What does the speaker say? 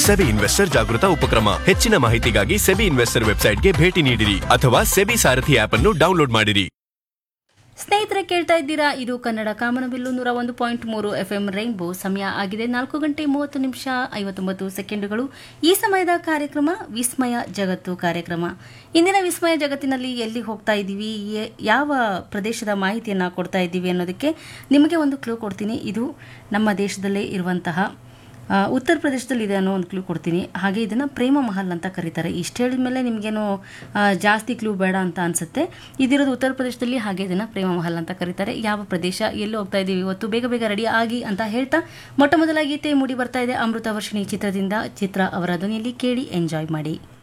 SEBI investor ಜಾಗೃತ ಉಪಕ್ರಮ ಹೆಚ್ಚಿನ ಮಾಹಿತಿಗಾಗಿ ಸೆಬಿ ಇನ್ವೆಸ್ಟರ್ ವೆಬ್ಸೈಟ್ಗೆ ಭೇಟಿ ನೀಡಿರಿ ಅಥವಾ ಸೆಬಿ ಸಾರಥಿ ಆಪ್ ಅನ್ನು ಡೌನ್ಲೋಡ್ ಮಾಡಿರಿ ಸ್ನೇಹಿತರೆ ಕೇಳ್ತಾ ಇದ್ದೀರಾ ಇದು ಕನ್ನಡ ಕಾಮನಬಿಲ್ಲು ನೂರ ಒಂದು ಪಾಯಿಂಟ್ ಮೂರು ಎಫ್ ಎಂ ರೈನ್ಬೋ ಸಮಯ ಆಗಿದೆ ನಾಲ್ಕು ಗಂಟೆ ಮೂವತ್ತು ನಿಮಿಷ ಐವತ್ತೊಂಬತ್ತು ಸೆಕೆಂಡುಗಳು ಈ ಸಮಯದ ಕಾರ್ಯಕ್ರಮ ವಿಸ್ಮಯ ಜಗತ್ತು ಕಾರ್ಯಕ್ರಮ ಇಂದಿನ ವಿಸ್ಮಯ ಜಗತ್ತಿನಲ್ಲಿ ಎಲ್ಲಿ ಹೋಗ್ತಾ ಇದ್ದೀವಿ ಎ- ಯಾವ ಪ್ರದೇಶದ ಮಾಹಿತಿಯನ್ನು ಕೊಡ್ತಾ ಇದ್ದೀವಿ ಅನ್ನೋದಕ್ಕೆ ನಿಮಗೆ ಒಂದು ಕ್ಲೂ ಕೊಡ್ತೀನಿ ಇದು ನಮ್ಮ ದೇಶದಲ್ಲೇ ಇರುವಂತಹ ಆ, ಉತ್ತರ ಪ್ರದೇಶದಲ್ಲಿ ಇದೆ ಅನ್ನೋ ಒಂದು ಕ್ಲೂ ಕೊಡ್ತೀನಿ ಹಾಗೆ ಇದನ್ನು ಪ್ರೇಮ ಮಹಲ್ ಅಂತ ಕರೀತಾರೆ ಇಷ್ಟು ಹೇಳಿದ ಮೇಲೆ ನಿಮಗೇನು ಆ, ಜಾಸ್ತಿ ಕ್ಲೂ ಬೇಡ ಅಂತ ಅನ್ಸುತ್ತೆ ಇದಿರೋದು ಉತ್ತರ ಪ್ರದೇಶದಲ್ಲಿ ಹಾಗೆ ಇದನ್ನು ಪ್ರೇಮ ಮಹಲ್ ಅಂತ ಕರೀತಾರೆ ಯಾವ ಪ್ರದೇಶ ಎಲ್ಲಿ ಹೋಗ್ತಾ ಇದ್ದೀವಿ ಇವತ್ತು ಬೇಗ ಬೇಗ ರೆಡಿ ಆಗಿ ಅಂತ ಹೇಳ್ತಾ ಮೊಟ್ಟ ಮೊದಲ ಗೀತೆ ಮೂಡಿ ಬರ್ತಾ ಇದೆ ಅಮೃತ ವರ್ಷಿಣಿ ಚಿತ್ರದಿಂದ ಚಿತ್ರ ಅವರ ಧ್ವನಿಯಲ್ಲಿ ಕೇಳಿ ಎಂಜಾಯ್ ಮಾಡಿ